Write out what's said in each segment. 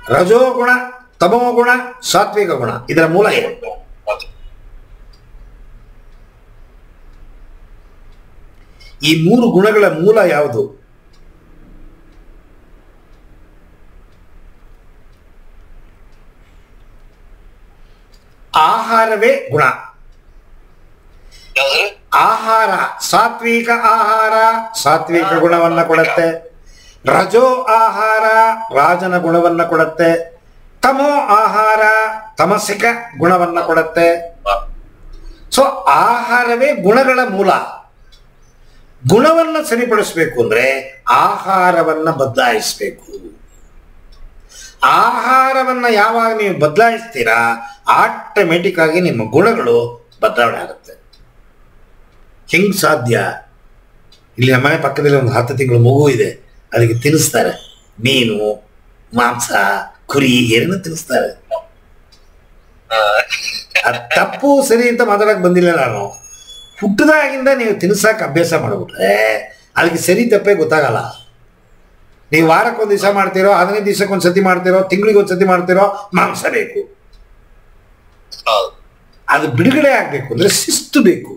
ರಜೋಗುಣ ತಮೋಗುಣ ಸಾತ್ವಿಕ ಗುಣ ಇದರ ಮೂಲ ಏನು ಹೌದು. ಈ ಮೂರು ಗುಣಗಳ ಮೂಲ ಯಾವುದು ಆಹಾರವೇ ಗುಣ ಯಾವ್ದ್ರಿ ಆಹಾರ ಸಾತ್ವಿಕ ಆಹಾರ ಸಾತ್ವಿಕ ಗುಣವನ್ನ ಕೊಡುತ್ತೆ ರಜೋ ಆಹಾರ ರಾಜನ ಗುಣವನ್ನ ಕೊಡುತ್ತೆ ತಮೋ ಆಹಾರ ತಮಸಿಕ ಗುಣವನ್ನ ಕೊಡುತ್ತೆ ಸೊ ಆಹಾರವೇ ಗುಣಗಳ ಮೂಲ ಗುಣವನ್ನ ಸರಿಪಡಿಸಬೇಕು ಅಂದ್ರೆ ಆಹಾರವನ್ನ ಬದಲಾಯಿಸಬೇಕು ಆಹಾರವನ್ನ ಯಾವಾಗ ನೀವು ಬದಲಾಯಿಸ್ತೀರಾ ಆಟೋಮೆಟಿಕ್ ಆಗಿ ನಿಮ್ಮ ಗುಣಗಳು ಬದಲಾವಣೆ ಆಗುತ್ತೆ ಹೆಂಗ್ ಸಾಧ್ಯ ಇಲ್ಲಿ ನಮ್ಮ ಮನೆ ಪಕ್ಕದಲ್ಲಿ ಒಂದು ಹತ್ತು ತಿಂಗಳು ಮಗು ಇದೆ ಅದಕ್ಕೆ ತಿನ್ನಿಸ್ತಾರೆ ಮೀನು ಮಾಂಸ ಕುರಿ ಏನೇನು ತಿನ್ನಿಸ್ತಾರೆ ಅದ್ ತಪ್ಪು ಸರಿ ಅಂತ ಮಾತಾಡಕ್ ಬಂದಿಲ್ಲ ನಾನು ಹುಟ್ಟದಾಗಿಂದ ನೀವು ತಿನ್ಸಕ್ ಅಭ್ಯಾಸ ಮಾಡ್ಬಿಟ್ರೆ ಅದಕ್ಕೆ ಸರಿ ತಪ್ಪೇ ಗೊತ್ತಾಗಲ್ಲ ನೀವು ವಾರಕ್ಕೊಂದು ದಿವಸ ಮಾಡ್ತೀರೋ ಹದಿನೈದು ದಿವಸಕ್ಕೆ ಒಂದು ಸತಿ ಮಾಡ್ತೀರೋ ತಿಂಗಳಿಗೆ ಒಂದು ಸತಿ ಮಾಡ್ತೀರೋ ಮಾಂಸ ಬೇಕು ಹೌದು ಅದು ಬಿಡುಗಡೆ ಆಗಬೇಕು ಅಂದ್ರೆ ಶಿಸ್ತು ಬೇಕು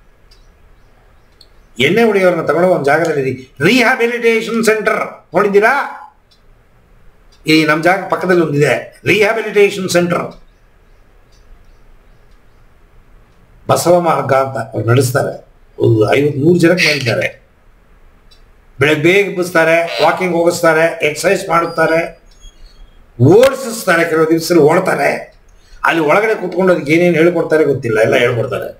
ಎಣ್ಣೆ ಹೊಡೆಯೋರನ್ನ ತಗೊಂಡು ಒಂದು ಜಾಗದಲ್ಲಿ ರಿಹ್ಯಾಬಿಲಿಟೇಷನ್ ಸೆಂಟರ್ ನೋಡಿದ್ದೀರಾ ಈ ನಮ್ಮ ಜಾಗ ಪಕ್ಕದಲ್ಲಿ ಒಂದಿದೆ ರಿಹ್ಯಾಬಿಲಿಟೇಷನ್ ಸೆಂಟರ್ ಬಸವ ಮಾರ್ಗ ಅಂತ ಅವ್ರು ನಡೆಸ್ತಾರೆ ಒಂದು ಐವತ್ತು ನೂರು ಜನಕ್ಕೆ ಮಾಡಿದ್ದಾರೆ ಬೆಳಗ್ಗೆ ಬೇಗ ಎಬ್ಬಿಸ್ತಾರೆ ವಾಕಿಂಗ್ ಹೋಗಿಸ್ತಾರೆ ಎಕ್ಸಸೈಸ್ ಮಾಡುತ್ತಾರೆ ಓಡಿಸಿಸ್ತಾರೆ ಕೆಲವು ದಿವಸದಲ್ಲಿ ಓಡ್ತಾರೆ ಅಲ್ಲಿ ಒಳಗಡೆ ಕೂತ್ಕೊಂಡು ಅದಕ್ಕೆ ಏನೇನು ಹೇಳ್ಕೊಡ್ತಾರೆ ಗೊತ್ತಿಲ್ಲ ಎಲ್ಲ ಹೇಳ್ಕೊಡ್ತಾರೆ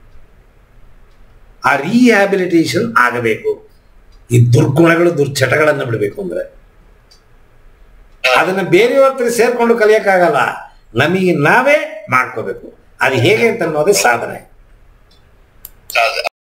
ಆ ರಿಹ್ಯಾಬಿಲಿಟೇಷನ್ ಆಗಬೇಕು ಈ ದುರ್ಗುಣಗಳು ದುರ್ಚಟಗಳನ್ನು ಬಿಡಬೇಕು ಅಂದ್ರೆ ಅದನ್ನ ಬೇರೆಯವ್ರ ಹತ್ರ ಸೇರ್ಕೊಂಡು ಕಲಿಯಕ್ಕಾಗಲ್ಲ ನಮಗೆ ನಾವೇ ಮಾಡ್ಕೋಬೇಕು ಅದು ಹೇಗೆ ಅಂತ ಅನ್ನೋದೇ ಸಾಧನೆ ಹೌದು